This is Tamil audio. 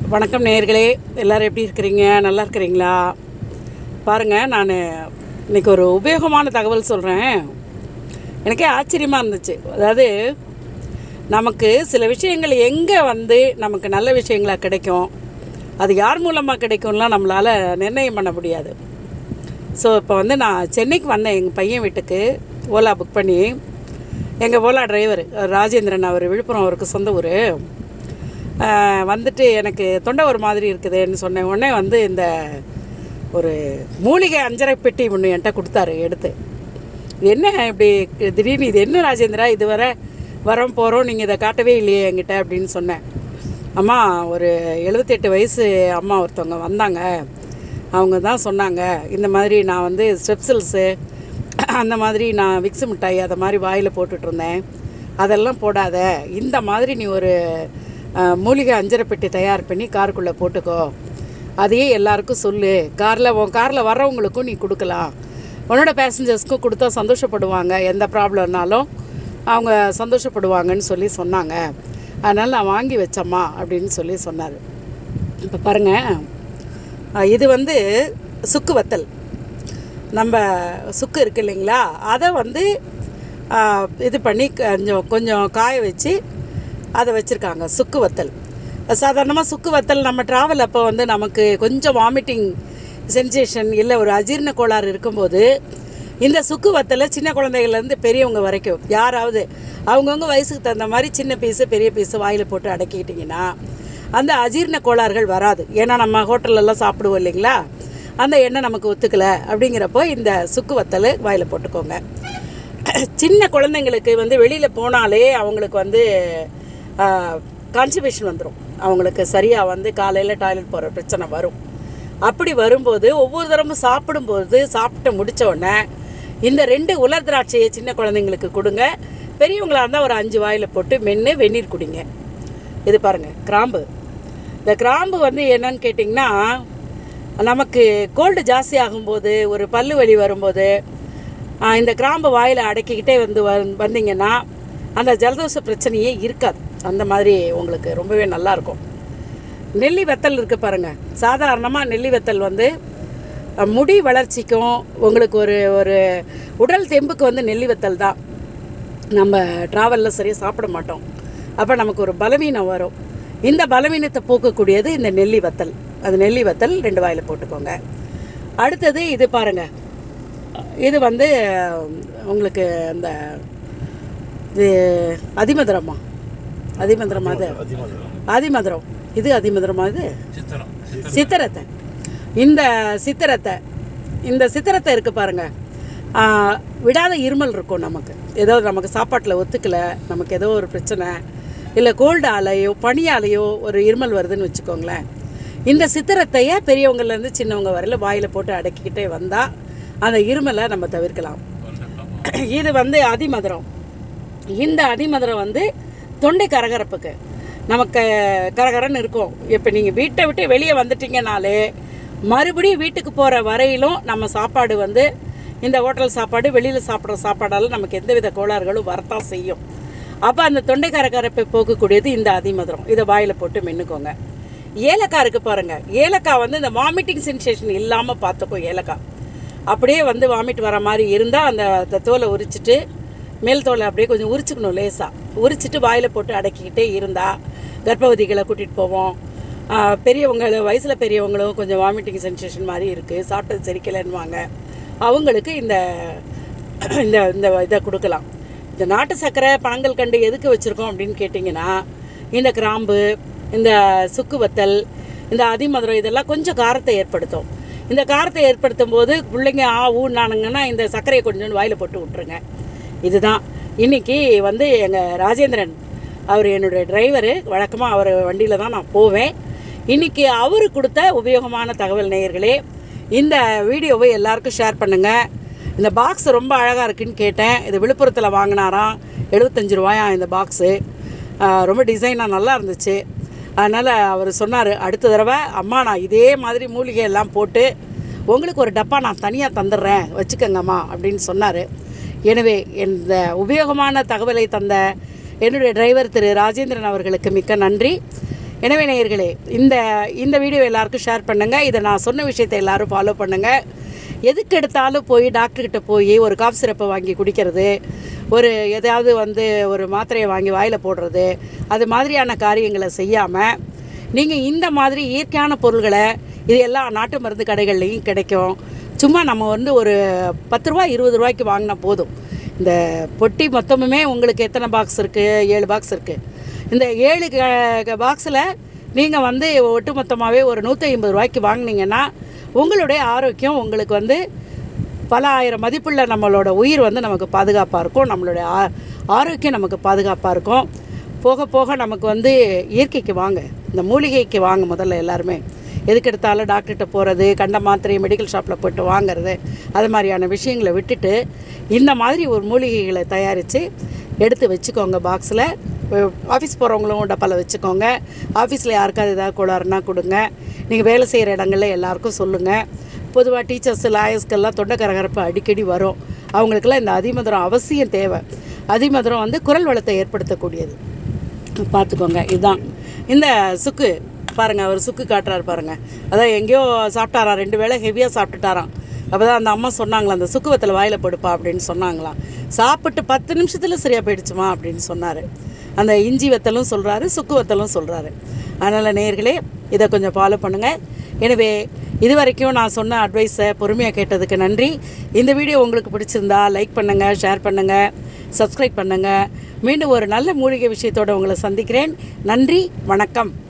வணக்கம் நேயர்களே எல்லாரும் எப்படி இருக்கிறீங்க நல்லா இருக்கிறீங்களா பாருங்கள் நான் இன்னைக்கு ஒரு உபயோகமான தகவல் சொல்கிறேன் எனக்கே ஆச்சரியமாக இருந்துச்சு அதாவது நமக்கு சில விஷயங்கள் எங்கே வந்து நமக்கு நல்ல விஷயங்களா கிடைக்கும் அது யார் மூலமாக கிடைக்கும்லாம் நம்மளால் நிர்ணயம் பண்ண முடியாது ஸோ இப்போ வந்து நான் சென்னைக்கு வந்தேன் எங்கள் பையன் வீட்டுக்கு ஓலா புக் பண்ணி எங்கள் ஓலா டிரைவர் ராஜேந்திரன் அவர் விழுப்புரம் அவருக்கு சொந்த ஊர் வந்துட்டு எனக்கு தொண்டை ஒரு மாதிரி இருக்குதுன்னு சொன்ன உடனே வந்து இந்த ஒரு மூலிகை அஞ்சரை பெட்டி ஒன்று என்கிட்ட கொடுத்தாரு எடுத்து இது என்ன இப்படி திடீர்னு இது என்ன ராஜேந்திரா இது வர வரோம் போகிறோம் நீங்கள் இதை காட்டவே இல்லையே என்கிட்ட அப்படின்னு சொன்னேன் அம்மா ஒரு எழுபத்தெட்டு வயசு அம்மா ஒருத்தவங்க வந்தாங்க அவங்க தான் சொன்னாங்க இந்த மாதிரி நான் வந்து ஸ்டெப்சில்ஸு அந்த மாதிரி நான் விக்ஸ் மிட்டாய் அதை மாதிரி வாயில் போட்டுட்டு இருந்தேன் அதெல்லாம் போடாத இந்த மாதிரி நீ ஒரு அஹ், மூலிகை அஞ்சரை பெட்டி தயார் பண்ணி காருக்குள்ளே போட்டுக்கோ அதையே எல்லாருக்கும் சொல்லு காரில் உன் காரில் வர்றவங்களுக்கும் நீ கொடுக்கலாம் உன்னோட பேசஞ்சர்ஸ்க்கும் கொடுத்தா சந்தோஷப்படுவாங்க எந்த ப்ராப்ளம்னாலும் அவங்க சந்தோஷப்படுவாங்கன்னு சொல்லி சொன்னாங்க அதனால் நான் வாங்கி வச்சம்மா அப்படின்னு சொல்லி சொன்னார் இப்போ பாருங்கள் இது வந்து சுக்கு வத்தல் நம்ம சுக்கு இருக்கு இல்லைங்களா அதை வந்து ஆ, இது பண்ணி கொஞ்சம் கொஞ்சம் காய வச்சு அதை வச்சுருக்காங்க சுக்கு வத்தல் சாதாரணமாக சுக்கு வத்தல் நம்ம ட்ராவல் அப்போ வந்து நமக்கு கொஞ்சம் வாமிட்டிங் சென்சேஷன் இல்லை ஒரு அஜீரண கோளாறு இருக்கும்போது இந்த சுக்கு வத்தலை சின்ன குழந்தைகள்லேருந்து பெரியவங்க வரைக்கும் யாராவது அவங்கவுங்க வயசுக்கு தகுந்த மாதிரி சின்ன பீஸு பெரிய பீஸு வாயில் போட்டு அடக்கிக்கிட்டிங்கன்னா அந்த அஜீரண கோளாறுகள் வராது ஏன்னா நம்ம ஹோட்டல்லலாம் சாப்பிடுவோம் இல்லைங்களா அந்த எண்ணெய் நமக்கு ஒத்துக்கலை அப்படிங்கிறப்போ இந்த சுக்கு வத்தல் வாயில் போட்டுக்கோங்க சின்ன குழந்தைங்களுக்கு வந்து வெளியில் போனாலே அவங்களுக்கு வந்து கான்ஸ்டிபேஷன் வந்துடும் அவங்களுக்கு சரியாக வந்து காலையில் டாய்லெட் போகிற பிரச்சனை வரும் அப்படி வரும்போது ஒவ்வொரு தரமும் சாப்பிடும்போது சாப்பிட்டு முடிச்ச உடனே இந்த ரெண்டு உலர் திராட்சையை சின்ன குழந்தைங்களுக்கு கொடுங்க பெரியவங்களா இருந்தால் ஒரு அஞ்சு வாயில் போட்டு மென்று வெந்நீர் குடிங்க இது பாருங்கள் கிராம்பு இந்த கிராம்பு வந்து என்னன்னு கேட்டிங்கன்னா நமக்கு கோல்டு ஜாஸ்தி ஆகும்போது ஒரு பல்லு வலி வரும்போது ஆ, இந்த கிராம்பு வாயில் அடக்கிக்கிட்டே வந்து வந்- வந்தீங்கன்னா அந்த ஜலதோஷ பிரச்சனையே இருக்காது அந்த மாதிரி உங்களுக்கு ரொம்பவே நல்லாயிருக்கும் நெல்லி வெத்தல் இருக்குது பாருங்கள் சாதாரணமாக நெல்லி வெத்தல் வந்து அஹ், முடி வளர்ச்சிக்கும் உங்களுக்கு ஒரு ஒரு உடல் தெம்புக்கு வந்து நெல்லி வெத்தல் தான் நம்ம ட்ராவலில் சரியாக சாப்பிட மாட்டோம் அப்போ நமக்கு ஒரு பலவீனம் வரும் இந்த பலவீனத்தை போக்கக்கூடியது இந்த நெல்லி வத்தல் அது நெல்லி வத்தல் ரெண்டு வாயில் போட்டுக்கோங்க அடுத்தது இது பாருங்கள் இது வந்து உங்களுக்கு அந்த இது அதிமதுரமா அதிமதுரமா அது அதிமதுரம் இது அதிமதுரமா இது சித்திரத்தை இந்த சித்திரத்தை இந்த சித்திரத்தை இருக்கு பாருங்க ஆ, விடாத இருமல் இருக்கும் நமக்கு ஏதோ நமக்கு சாப்பாட்டில் ஒத்துக்கல நமக்கு ஏதோ ஒரு பிரச்சனை இல்லை கோல்டு ஆலையோ பனியாலையோ ஒரு இருமல் வருதுன்னு வச்சுக்கோங்களேன் இந்த சித்திரத்தையே பெரியவங்கலேருந்து சின்னவங்க வரையில வாயில் போட்டு அடக்கிக்கிட்டே வந்தால் அந்த இருமலை நம்ம தவிர்க்கலாம் இது வந்து அதிமதுரம் இந்த அடிமதுரம் வந்து தொண்டை கரகரப்புக்கு நமக்கு கரகரன்னு இருக்கும் இப்போ நீங்கள் வீட்டை விட்டு வெளியே வந்துட்டீங்கனாலே மறுபடியும் வீட்டுக்கு போகிற வரையிலும் நம்ம சாப்பாடு வந்து இந்த ஹோட்டல் சாப்பாடு வெளியில் சாப்பிட்ற சாப்பாடால் நமக்கு எந்தவித கோளாறுகளும் வரத்தான் செய்யும் அப்போ அந்த தொண்டை கரகரப்பை போக்கக்கூடியது இந்த அதிமதுரம் இதை வாயில் போட்டு மென்னுக்கோங்க ஏலக்காய் இருக்குது பாருங்கள் ஏலக்காய் வந்து இந்த வாமிட்டிங் சென்சேஷன் இல்லாமல் பார்த்துக்கும் ஏலக்காய் அப்படியே வந்து வாமிட் வர மாதிரி இருந்தால் அந்த அந்த தோலை உரிச்சிட்டு மேல் தோலை அப்படியே கொஞ்சம் உரிச்சுக்கணும் லேசாக உரிச்சிட்டு வாயில் போட்டு அடக்கிக்கிட்டே இருந்தால் கர்ப்பவதிகளை கூட்டிகிட்டு போவோம் ஆஹ் பெரியவங்க வயசில் பெரியவங்களும் கொஞ்சம் வாமிட்டிங் சென்சேஷன் மாதிரி இருக்குது சாப்பிட்டது செரிக்கலைன்னுவாங்க அவங்களுக்கு இந்த இந்த இந்த இதை கொடுக்கலாம் இந்த நாட்டு சர்க்கரை பனங்கள் கண்டு எதுக்கு வச்சுருக்கோம் அப்படின்னு கேட்டிங்கன்னா இந்த கிராம்பு இந்த சுக்கு வத்தல் இந்த அதிமதுரம் இதெல்லாம் கொஞ்சம் காரத்தை ஏற்படுத்தும் இந்த காரத்தை ஏற்படுத்தும் போது பிள்ளைங்க ஆ ஊன்னானுங்கன்னா இந்த சர்க்கரையை கொஞ்சம் வாயில் போட்டு விட்ருங்க இதுதான் இன்னைக்கு வந்து எங்கள் ராஜேந்திரன் அவர் என்னுடைய டிரைவரு வழக்கமாக அவர் வண்டியில் தான் நான் போவேன் இன்னைக்கு அவர் கொடுத்த உபயோகமான தகவல் நேயர்களே இந்த வீடியோவை எல்லாருக்கும் ஷேர் பண்ணுங்கள் இந்த பாக்ஸ் ரொம்ப அழகாக இருக்குன்னு கேட்டேன் இது விழுப்புரத்தில் வாங்கினாராம் எழுபத்தஞ்சு ரூபாயா இந்த பாக்ஸு ரொம்ப டிசைனாக நல்லா இருந்துச்சு அதனால் அவர் சொன்னார் அடுத்த தடவை அம்மா நான் இதே மாதிரி மூலிகை எல்லாம் போட்டு உங்களுக்கு ஒரு டப்பா நான் தனியாக தந்துடுறேன் வச்சுக்கோங்கம்மா அப்படின்னு சொன்னார் எனவே இந்த உபயோகமான தகவலை தந்த என்னுடைய டிரைவர் திரு ராஜேந்திரன் அவர்களுக்கு மிக்க நன்றி எனவே நேயர்களே இந்த இந்த வீடியோ எல்லாருக்கும் ஷேர் பண்ணுங்கள் இதை நான் சொன்ன விஷயத்தை எல்லாரும் ஃபாலோ பண்ணுங்கள் எதுக்கு எடுத்தாலும் போய் டாக்டர்கிட்ட போய் ஒரு காஃப் சிரப்பை வாங்கி குடிக்கிறது ஒரு எதாவது வந்து ஒரு மாத்திரையை வாங்கி வாயில் போடுறது அது மாதிரியான காரியங்களை செய்யாமல் நீங்கள் இந்த மாதிரி இயற்கையான பொருள்களை இது எல்லா நாட்டு மருந்து கடைகள்லையும் கிடைக்கும் சும்மா நம்ம வந்து ஒரு பத்து ரூபா இருபது ரூபாய்க்கு வாங்கினா போதும் இந்த பொட்டி மொத்தமுமே உங்களுக்கு எத்தனை பாக்ஸ் இருக்குது ஏழு பாக்ஸ் இருக்குது இந்த ஏழு பாக்ஸில் நீங்கள் வந்து ஒட்டுமொத்தமாகவே ஒரு நூற்றி ஐம்பது ரூபாய்க்கு வாங்கினீங்கன்னா உங்களுடைய ஆரோக்கியம் உங்களுக்கு வந்து பல ஆயிரம் மதிப்புள்ள நம்மளோட உயிர் வந்து நமக்கு பாதுகாப்பாக இருக்கும் நம்மளுடைய ஆ ஆரோக்கியம் நமக்கு பாதுகாப்பாக இருக்கும் போக போக நமக்கு வந்து இயற்கைக்கு வாங்க இந்த மூலிகைக்கு வாங்க முதல்ல எல்லாருமே எதுக்கு எடுத்தாலும் டாக்டர்கிட்ட போகிறது கண்ட மாத்திரை மெடிக்கல் ஷாப்பில் போயிட்டு வாங்குறது அது மாதிரியான விஷயங்களை விட்டுட்டு இந்த மாதிரி ஒரு மூலிகைகளை தயாரித்து எடுத்து வச்சுக்கோங்க பாக்ஸில் ஆஃபீஸ் போகிறவங்களும் டப்பாவில் வச்சுக்கோங்க ஆஃபீஸில் யாருக்காவது ஏதாவது கோளாறுனா கொடுங்க நீங்கள் வேலை செய்கிற இடங்கள்ல எல்லாருக்கும் சொல்லுங்கள் பொதுவாக டீச்சர்ஸ் லாயர்ஸ்க்கெல்லாம் தொண்டை கரகரப்பு அடிக்கடி வரும் அவங்களுக்கெல்லாம் இந்த அதிமதுரம் அவசியம் தேவை அதிமதுரம் வந்து குரல் வளத்தை ஏற்படுத்தக்கூடியது பார்த்துக்கோங்க இதுதான் இந்த சுக்கு பாருங்கள் அவர் சுக்கு காட்டுறாரு பாருங்கள் அதான் எங்கேயோ சாப்பிட்டாராம் ரெண்டு வேளை ஹெவியாக சாப்பிட்டுட்டாராம் அப்போ தான் அந்த அம்மா சொன்னாங்களா அந்த சுக்கு வத்தலை வாயில் போடுப்பா அப்படின்னு சொன்னாங்களாம் சாப்பிட்டு பத்து நிமிஷத்தில் சரியாக போயிடுச்சுமா அப்படின்னு சொன்னார் அந்த இஞ்சி வத்தலும் சொல்கிறாரு சுக்கு வத்தலும் சொல்கிறாரு அதனால் நேயர்களே இதை கொஞ்சம் ஃபாலோ பண்ணுங்கள் எனவே இது வரைக்கும் நான் சொன்ன அட்வைஸை பொறுமையாக கேட்டதுக்கு நன்றி இந்த வீடியோ உங்களுக்கு பிடிச்சிருந்தா லைக் பண்ணுங்கள் ஷேர் பண்ணுங்கள் சப்ஸ்கிரைப் பண்ணுங்கள் மீண்டும் ஒரு நல்ல மூலிகை விஷயத்தோடு உங்களை சந்திக்கிறேன் நன்றி வணக்கம்